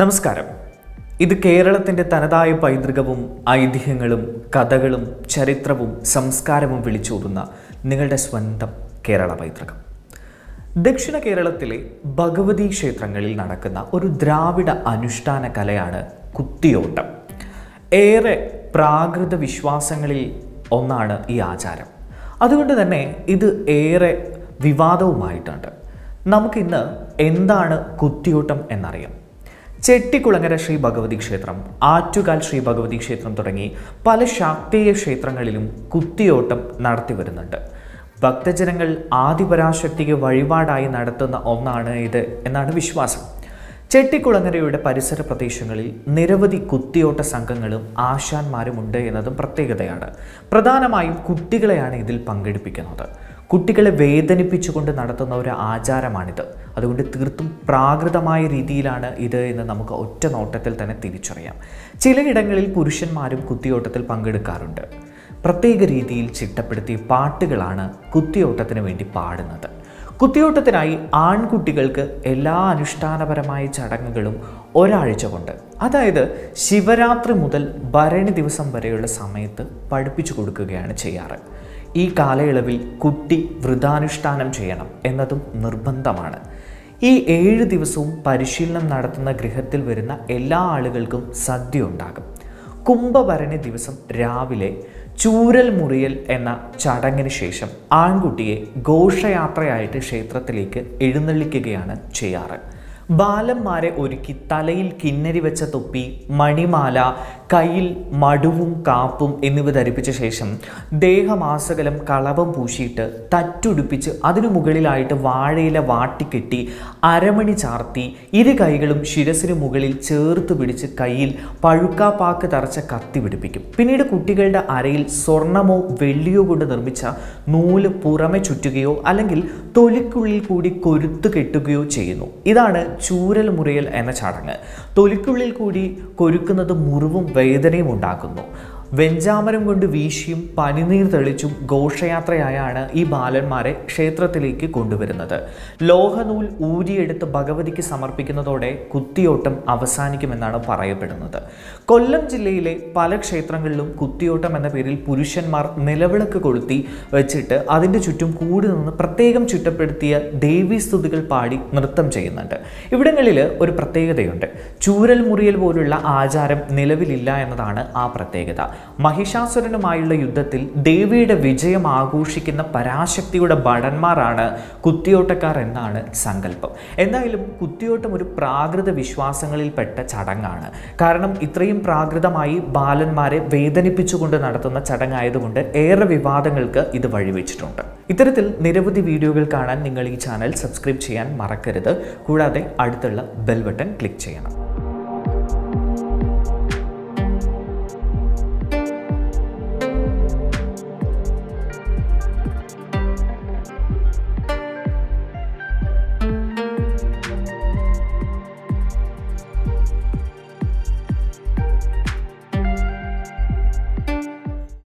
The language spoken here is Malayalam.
നമസ്കാരം ഇത് കേരളത്തിൻ്റെ തനതായ പൈതൃകവും ഐതിഹ്യങ്ങളും കഥകളും ചരിത്രവും സംസ്കാരവും വിളിച്ചോതുന്ന നിങ്ങളുടെ സ്വന്തം കേരള പൈതൃകം ദക്ഷിണ കേരളത്തിലെ ഭഗവതി ക്ഷേത്രങ്ങളിൽ നടക്കുന്ന ഒരു ദ്രാവിഡ അനുഷ്ഠാന കലയാണ് കുത്തിയോട്ടം ഏറെ പ്രാകൃത വിശ്വാസങ്ങളിൽ ഒന്നാണ് ഈ ആചാരം അതുകൊണ്ട് തന്നെ ഇത് ഏറെ വിവാദവുമായിട്ടുണ്ട് നമുക്കിന്ന് എന്താണ് കുത്തിയോട്ടം എന്നറിയാം ചെട്ടിക്കുളങ്ങര ശ്രീ ഭഗവതി ക്ഷേത്രം ആറ്റുകാൽ ശ്രീ ഭഗവതി ക്ഷേത്രം തുടങ്ങി പല ശാക്തേയ ക്ഷേത്രങ്ങളിലും കുത്തിയോട്ടം നടത്തി വരുന്നുണ്ട് ഭക്തജനങ്ങൾ ആദിപരാശക്തിക്ക് വഴിപാടായി നടത്തുന്ന ഒന്നാണ് ഇത് എന്നാണ് വിശ്വാസം ചെട്ടിക്കുളങ്ങരയുടെ പരിസര പ്രദേശങ്ങളിൽ നിരവധി കുത്തിയോട്ട സംഘങ്ങളും ആശാന്മാരുമുണ്ട് എന്നതും പ്രത്യേകതയാണ് പ്രധാനമായും കുട്ടികളെയാണ് ഇതിൽ പങ്കെടുപ്പിക്കുന്നത് കുട്ടികളെ വേദനിപ്പിച്ചുകൊണ്ട് നടത്തുന്ന ഒരു ആചാരമാണിത് അതുകൊണ്ട് തീർത്തും പ്രാകൃതമായ രീതിയിലാണ് ഇത് എന്ന് നമുക്ക് ഒറ്റ നോട്ടത്തിൽ തന്നെ തിരിച്ചറിയാം ചിലയിടങ്ങളിൽ പുരുഷന്മാരും കുത്തിയോട്ടത്തിൽ പങ്കെടുക്കാറുണ്ട് പ്രത്യേക രീതിയിൽ ചിട്ടപ്പെടുത്തിയ പാട്ടുകളാണ് കുത്തിയോട്ടത്തിന് വേണ്ടി പാടുന്നത് കുത്തിയോട്ടത്തിനായി ആൺകുട്ടികൾക്ക് എല്ലാ അനുഷ്ഠാനപരമായ ചടങ്ങുകളും ഒരാഴ്ച കൊണ്ട് അതായത് ശിവരാത്രി മുതൽ ഭരണി ദിവസം വരെയുള്ള സമയത്ത് പഠിപ്പിച്ചു കൊടുക്കുകയാണ് ചെയ്യാറ് ഈ കാലയളവിൽ കുട്ടി വൃതാനുഷ്ഠാനം ചെയ്യണം എന്നതും നിർബന്ധമാണ് ഈ ഏഴ് ദിവസവും പരിശീലനം നടത്തുന്ന ഗൃഹത്തിൽ വരുന്ന എല്ലാ ആളുകൾക്കും സദ്യ ഉണ്ടാകും കുംഭഭരണി ദിവസം രാവിലെ ചൂരൽ മുറിയൽ എന്ന ചടങ്ങിന് ശേഷം ആൺകുട്ടിയെ ഘോഷയാത്രയായിട്ട് ക്ഷേത്രത്തിലേക്ക് എഴുന്നള്ളിക്കുകയാണ് ചെയ്യാറ് ബാലന്മാരെ ഒരുക്കി തലയിൽ കിന്നരി വെച്ച തൊപ്പി മണിമാല കയ്യിൽ മടുവും കാപ്പും എന്നിവ ധരിപ്പിച്ച ശേഷം ദേഹമാസകലം കളവം പൂശിയിട്ട് തറ്റുടുപ്പിച്ച് അതിനു മുകളിലായിട്ട് വാഴയില വാട്ടിക്കെട്ടി അരമണി ചാർത്തി ഇരു കൈകളും ശിരസിന് മുകളിൽ ചേർത്ത് പിടിച്ച് കയ്യിൽ പഴുക്കാപ്പാക്ക് തറച്ച കത്തി പിടിപ്പിക്കും പിന്നീട് കുട്ടികളുടെ അരയിൽ സ്വർണമോ വെള്ളിയോ കൊണ്ട് നിർമ്മിച്ച നൂല് പുറമെ ചുറ്റുകയോ അല്ലെങ്കിൽ തൊലിക്കുള്ളിൽ കൂടി കൊരുത്തു കെട്ടുകയോ ചെയ്യുന്നു ഇതാണ് ചൂരൽ മുറിയൽ എന്ന ചടങ്ങ് തൊലിക്കുള്ളിൽ കൂടി കൊരുക്കുന്നത് മുറിവും വേദനയും ഉണ്ടാക്കുന്നു വെഞ്ചാമരം കൊണ്ട് വീശിയും പനിനീർ തെളിച്ചും ഘോഷയാത്രയായാണ് ഈ ബാലന്മാരെ ക്ഷേത്രത്തിലേക്ക് കൊണ്ടുവരുന്നത് ലോഹനൂൽ ഊരിയെടുത്ത് ഭഗവതിക്ക് സമർപ്പിക്കുന്നതോടെ കുത്തിയോട്ടം അവസാനിക്കുമെന്നാണ് പറയപ്പെടുന്നത് കൊല്ലം ജില്ലയിലെ പല ക്ഷേത്രങ്ങളിലും കുത്തിയോട്ടം എന്ന പേരിൽ പുരുഷന്മാർ നിലവിളക്ക് കൊളുത്തി വെച്ചിട്ട് അതിൻ്റെ ചുറ്റും കൂടി നിന്ന് പ്രത്യേകം ചുറ്റപ്പെടുത്തിയ ദേവീസ്തുതികൾ പാടി നൃത്തം ചെയ്യുന്നുണ്ട് ഇവിടങ്ങളിൽ ഒരു പ്രത്യേകതയുണ്ട് ചൂരൽ മുറിയൽ പോലുള്ള ആചാരം നിലവിലില്ല എന്നതാണ് ആ പ്രത്യേകത മഹിഷാസുരനുമായുള്ള യുദ്ധത്തിൽ ദേവിയുടെ വിജയം ആഘോഷിക്കുന്ന പരാശക്തിയുടെ ഭടന്മാരാണ് കുത്തിയോട്ടക്കാർ എന്നാണ് സങ്കല്പം എന്തായാലും കുത്തിയോട്ടം ഒരു പ്രാകൃത വിശ്വാസങ്ങളിൽപ്പെട്ട ചടങ്ങാണ് കാരണം ഇത്രയും പ്രാകൃതമായി ബാലന്മാരെ വേദനിപ്പിച്ചുകൊണ്ട് നടത്തുന്ന ചടങ്ങായതുകൊണ്ട് ഏറെ വിവാദങ്ങൾക്ക് ഇത് വഴിവെച്ചിട്ടുണ്ട് ഇത്തരത്തിൽ നിരവധി വീഡിയോകൾ കാണാൻ നിങ്ങൾ ഈ ചാനൽ സബ്സ്ക്രൈബ് ചെയ്യാൻ മറക്കരുത് കൂടാതെ അടുത്തുള്ള ബെൽ ബട്ടൺ ക്ലിക്ക് ചെയ്യണം